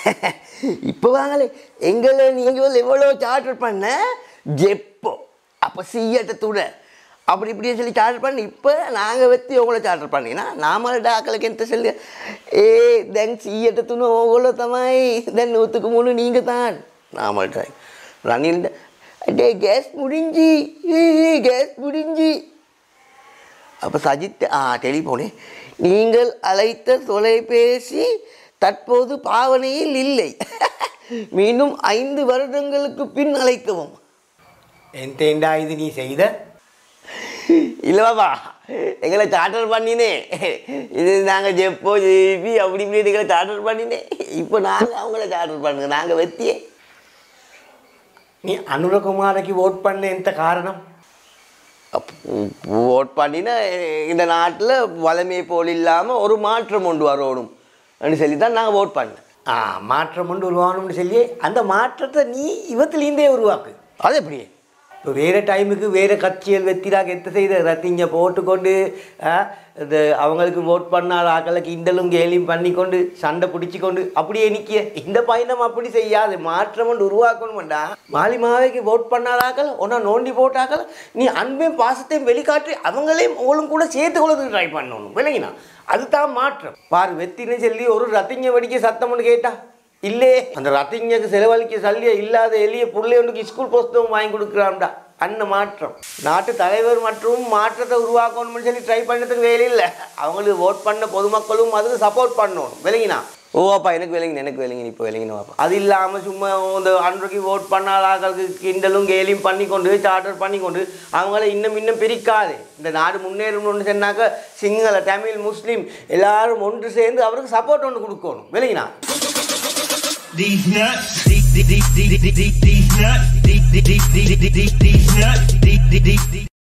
இப்போ வாங்களே எங்களை நீங்கள் எவ்வளோ சார்ஜர் பண்ண ஜெப்போ அப்போ சீயட்டத்தோட அப்படி இப்படியே சொல்லி சார்ஜர் பண்ணி இப்போ நாங்கள் வெத்தி உங்களை சார்ஜர் பண்ணினா நாம டாக்களுக்கு எந்த சொல்லி ஏ தென் சீயட்டத்துன்னு உங்கள தமாய் தென் நூற்றுக்கு மூணு நீங்கள் தான் நாம ரணில் அடே கேஸ் முடிஞ்சு கேஸ் முடிஞ்சு அப்போ சஜித் ஆ டெலிஃபோனே நீங்கள் அழைத்த தொலைபேசி தற்போது பாவனையில் இல்லை மீண்டும் ஐந்து வருடங்களுக்கு பின் அழைக்கவும் எந்தேண்டா இது நீ செய்த இல்லை பாப்பா எங்களை சார்ட்டர் பண்ணினே இது நாங்கள் ஜெப்போ ஜெபி அப்படி இப்படி எங்களை சார்ட்டர் பண்ணினே இப்போ நாங்கள் அவங்கள சார்ட்டர் பண்ணுங்க நாங்கள் வெத்தியே நீ அனுரகுமாரைக்கு ஓட் பண்ண எந்த காரணம் ஓட் பண்ணினா இந்த நாட்டில் வளமை போல் இல்லாமல் ஒரு மாற்றம் கொண்டு வரணும் சொல்லி தான் நாங்கள் ஓட் பண்ணேன் ஆ மாற்றம் கொண்டு உருவாகணும்னு சொல்லி அந்த மாற்றத்தை நீ இவத்திலேருந்தே உருவாக்கு அது எப்படி இப்போ வேறு டைமுக்கு வேறு கட்சிகள் வெத்திராக எத்த செய்த ரத்திங்க போட்டுக்கொண்டு ஆ, இது அவங்களுக்கு ஓட் பண்ணாத ஆக்களை கிண்டலும் கேலியும் பண்ணிக்கொண்டு சண்டை பிடிச்சி கொண்டு அப்படியே நிற்கிய இந்த பயணம் அப்படி செய்யாது மாற்றம் கொண்டு உருவாக்கணும்டா மாலி மாவைக்கு ஓட் பண்ணாத ஆக்கள் ஒன்றா நோண்டி போட்டாக்கள் நீ அன்பையும் பாசத்தையும் வெளிக்காட்டி அவங்களையும் உங்களும் கூட சேர்த்து கொள்றதுக்கு ட்ரை பண்ணணும் விளங்கினா அதுதான் மாற்றம் பாரு வெத்தின்னு சொல்லி ஒரு ரத்திங்க வெடிக்க சத்தம்னு கேட்டா இல்லே அந்த ரத்திங்கக்கு செலவழிக்க சல்லிய இல்லாத எளிய பிள்ளைகளுக்கு ஸ்கூல் புஸ்தகம் வாங்கி கொடுக்குறான்டா அண்ணன் மாற்றம் நாட்டு தலைவர் மற்றும் மாற்றத்தை உருவாக்கணும்னு சொல்லி ட்ரை பண்ணதுக்கு வேலை இல்லை அவங்களுக்கு ஓட் பண்ண பொதுமக்களும் அதுக்கு சப்போர்ட் பண்ணணும் விளங்கினா ஓ அப்பா எனக்கு விளங்கின எனக்கு விளங்கின இப்போ விளங்கின பாப்பா அது இல்லாமல் சும்மா இந்த அன்றைக்கு ஓட் பண்ணாத ஆட்களுக்கு கிண்டலும் கேலியும் பண்ணி கொண்டு சார்ட்டர் பண்ணி கொண்டு அவங்கள இன்னும் இன்னும் பிரிக்காது இந்த நாடு முன்னேறணும்னு சொன்னாக்க சிங்கள தமிழ் முஸ்லீம் எல்லாரும் ஒன்று சேர்ந்து அவருக்கு சப்போர்ட் ஒன்று கொடுக்கணும் விளங்கினா These nuts, these, these, these, these, these, these nuts, these, these, these, these, these, these nuts, these, these, these, these.